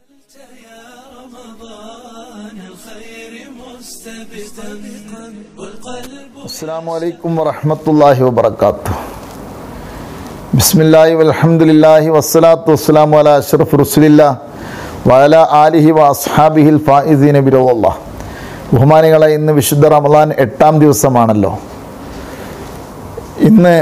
يا رمضان الخير مستبقا والقلب അസ്സാം വലൈക്കും വറഹമത്തല്ലാഹി വബർക്കാത്തു ബിസ്മില്ലാഹി വൽഹംദുലില്ലാഹി വസ്സലാത്തു വസ്സലാമു അലാ അഷ്റഫ് റുസുലില്ല വഅല ആലിഹി വ അസ്ഹാബിഹിൽ ഫായിസീന ബിറവല്ലാ ബഹുമാനികളെ ഇന്ന് വിശുദ്ധ റമദാൻ എട്ടാം ദിവസമാണല്ലോ ഇന്ന്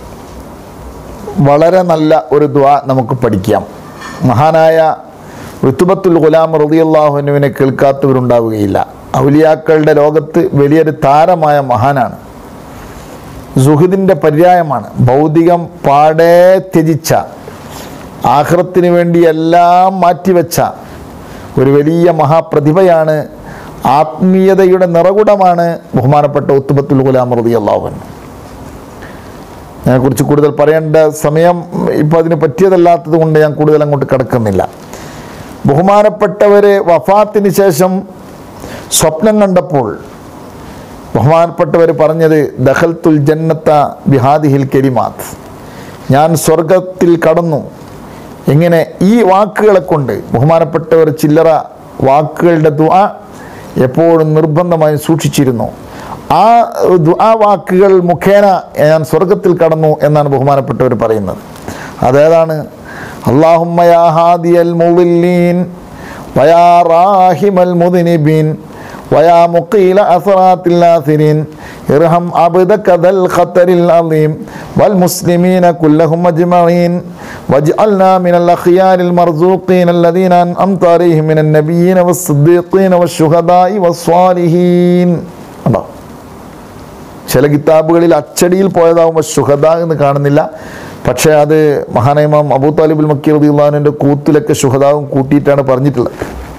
വളരെ നല്ല ഒരു ദ്വാ നമുക്ക് പഠിക്കാം മഹാനായ ഋത്തുബത്തുൽ ഗുലാം റളിയല്ലാഹുവിനെ കേൾക്കാത്തവരുണ്ടാവുകയില്ല ഔലിയാക്കളുടെ ലോകത്ത് വലിയൊരു താരമായ മഹാനാണ് സുഹിദിൻ്റെ പര്യായമാണ് ഭൗതികം പാടേ ത്യജിച്ച ആഹ്റത്തിന് വേണ്ടി എല്ലാം മാറ്റിവെച്ച ഒരു വലിയ മഹാപ്രതിഭയാണ് ആത്മീയതയുടെ നിറകുടമാണ് ബഹുമാനപ്പെട്ട ഉത്തുബത്തുൽ ഗുലാം റളിയല്ലാഹു അതിനെക്കുറിച്ച് കൂടുതൽ പറയേണ്ട സമയം ഇപ്പോൾ അതിന് പറ്റിയതല്ലാത്തത് കൊണ്ട് ഞാൻ കൂടുതൽ അങ്ങോട്ട് കിടക്കുന്നില്ല ബഹുമാനപ്പെട്ടവർ വഫാത്തിന് ശേഷം സ്വപ്നം കണ്ടപ്പോൾ ബഹുമാനപ്പെട്ടവർ പറഞ്ഞത് ദഹൽത്തുൽ ജന്നത്ത ബിഹാദിഹിൽ കെരിമാത്ത് ഞാൻ സ്വർഗത്തിൽ കടന്നു എങ്ങനെ ഈ വാക്കുകളെ കൊണ്ട് ബഹുമാനപ്പെട്ടവർ ചില്ലറ വാക്കുകളുടെ ദുആ എപ്പോഴും നിർബന്ധമായി സൂക്ഷിച്ചിരുന്നു ആ ദുആ വാക്കുകൾ മുഖേന ഞാൻ സ്വർഗത്തിൽ കടന്നു എന്നാണ് ബഹുമാനപ്പെട്ടവർ പറയുന്നത് അതേതാണ് അള്ളാഹുമ്മയാ ഹാദിയൽ മുളില്ലീൻ വയാ റാഹിമൽ മുദിനിബീൻ ويا مقيل أثرات الآثرين ارحم عبدك ذا الخطر العظيم والمسلمين كلهم أجمعين واجعلنا من الأخيار المرزوقين الذين أنعمت عليهم من النبيين والصديقين والشهداء والصالحين ഉണ്ടോ ചില കിതാബുകളിൽ അച്ചടിയിൽ പോയതാവുമ്പോൾ ശുഹദ എന്ന് കാണുന്നില്ല പക്ഷേ അത് മഹാനൈമാം അബൂ താലിബുൽ മക്കീർ റളിയല്ലാഹുവിൻ്റെ കൂത്തിലൊക്കെ ശുഹദാവും കൂട്ടിയിട്ടാണ് പറഞ്ഞിട്ടുള്ളത്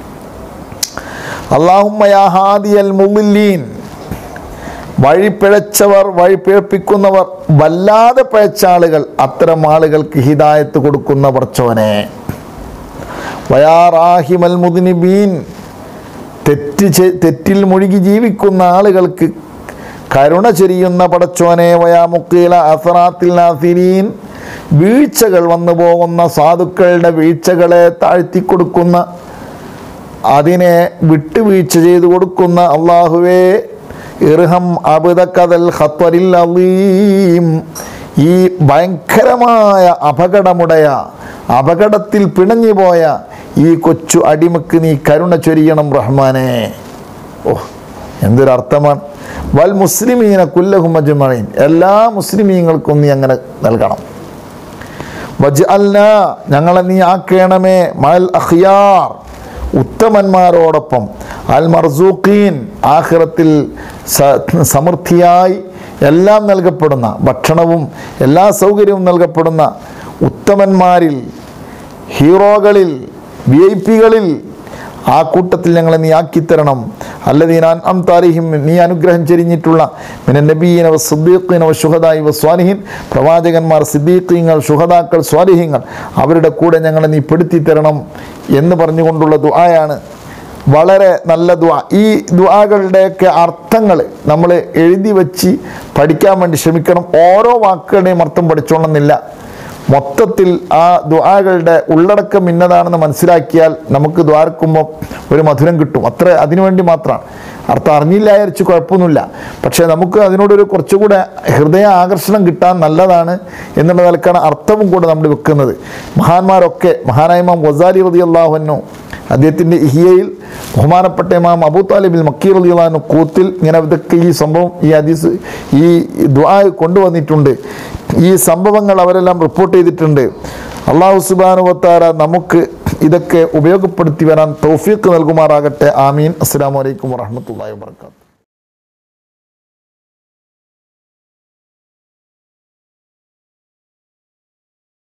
അള്ളാഹുമ്മയാഹാദിയൽ മുമില്ലീൻ വഴി പിഴച്ചവർ വഴി പിഴപ്പിക്കുന്നവർ വല്ലാതെ പിഴച്ച ആളുകൾ അത്തരം ആളുകൾക്ക് ഹിദായത്ത് കൊടുക്കുന്ന പറച്ചവനെ വയാറാഹിമൽ മുദിനിബീൻ തെറ്റ് ചെ- തെറ്റിൽ മുഴുകി ജീവിക്കുന്ന ആളുകൾക്ക് കരുണ ചെരിയുന്ന പടച്ചോനെ വയാമുക്കീല അസറാത്തിൽ നാസിരീൻ വീഴ്ചകൾ വന്നു പോകുന്ന സാധുക്കളുടെ വീഴ്ചകളെ താഴ്ത്തി കൊടുക്കുന്ന അതിനെ വിട്ടുവീഴ്ച ചെയ്തു കൊടുക്കുന്ന അള്ളാഹുവേ ഇർഹം അബുദക്കതൽ ഖത്വരിൽ അലീം ഈ ഭയങ്കരമായ അപകടമുടയ അപകടത്തിൽ പിണഞ്ഞുപോയ ഈ കൊച്ചു അടിമക്ക് നീ കരുണ ചൊരിയണം റഹ്മാനെ ഓ എന്തൊരർത്ഥമാണ് വൽ മുസ്ലിമീന കുല്ലഹും അജ്മഈൻ എല്ലാ മുസ്ലിമീങ്ങൾക്കും നീ അങ്ങനെ നൽകണം വജ്അൽന ഞങ്ങളെ നീ ആക്കേണമേ മൽ അഖിയാർ ഉത്തമന്മാരോടൊപ്പം അൽ മർസൂഖീൻ ആഖിറത്തിൽ സ- സമൃദ്ധിയായി എല്ലാം നൽകപ്പെടുന്ന ഭക്ഷണവും എല്ലാ സൗകര്യവും നൽകപ്പെടുന്ന ഉത്തമന്മാരിൽ ഹീറോകളിൽ വി ഐ പികളിൽ ആ കൂട്ടത്തിൽ ഞങ്ങളെ നീ ആക്കിത്തരണം അല്ലത് ഞാൻ അം താരിഹിം നീ അനുഗ്രഹം ചെരിഞ്ഞിട്ടുള്ള മിന നബീന വ സിദ്ദീഖീന വ ശുഹദായി വ സ്വാലിഹിൻ പ്രവാചകന്മാർ സിദ്ദീഖീങ്ങൾ ശുഹദാക്കൾ സ്വാലിഹീങ്ങൾ അവരുടെ കൂടെ ഞങ്ങളെ നീ പെടുത്തി തരണം എന്ന് പറഞ്ഞുകൊണ്ടുള്ള ദുആയാണ് വളരെ നല്ല ദുആ ഈ ദുആകളുടെയൊക്കെ അർത്ഥങ്ങൾ നമ്മൾ എഴുതി വച്ച് പഠിക്കാൻ വേണ്ടി ശ്രമിക്കണം ഓരോ വാക്കുകളുടെയും അർത്ഥം പഠിച്ചോണമെന്നില്ല മൊത്തത്തിൽ ആ ദ്വാകളുടെ ഉള്ളടക്കം ഇന്നതാണെന്ന് മനസ്സിലാക്കിയാൽ നമുക്ക് ദ്വാരക്കുമ്പോൾ ഒരു മധുരം കിട്ടും അത്ര അതിനുവേണ്ടി മാത്രമാണ് അർത്ഥം അറിഞ്ഞില്ലായിരിച്ച് കുഴപ്പമൊന്നുമില്ല പക്ഷേ നമുക്ക് അതിനോടൊരു കുറച്ചുകൂടെ ഹൃദയ ആകർഷണം കിട്ടാൻ നല്ലതാണ് എന്നുള്ള നിലക്കാണ് അർത്ഥവും കൂടെ നമ്മൾ വെക്കുന്നത് മഹാന്മാരൊക്കെ മഹാനായ ഇമാം ഗസാലി റതി അള്ളാഹുനു അദ്ദേഹത്തിൻ്റെ ഇഹിയയിൽ ബഹുമാനപ്പെട്ട ഇമാം അബൂ താലിബിൽ മക്കീർ റതി അള്ളാഹുനു കൂത്തിൽ ഇങ്ങനെ ഇതൊക്കെ ഈ സംഭവം ഈ ഹദീസ് ഈ ദ്വാ കൊണ്ടുവന്നിട്ടുണ്ട് ഈ സംഭവങ്ങൾ അവരെല്ലാം റിപ്പോർട്ട് ചെയ്തിട്ടുണ്ട് അള്ളാഹു സുബാനുവത്താര നമുക്ക് ഇതൊക്കെ ഉപയോഗപ്പെടുത്തി വരാൻ തൗഫീഖ് നൽകുമാറാകട്ടെ ആമീൻ അസ്സാം വലൈക്കും വാഹമത്തല്ലാ വാത്തു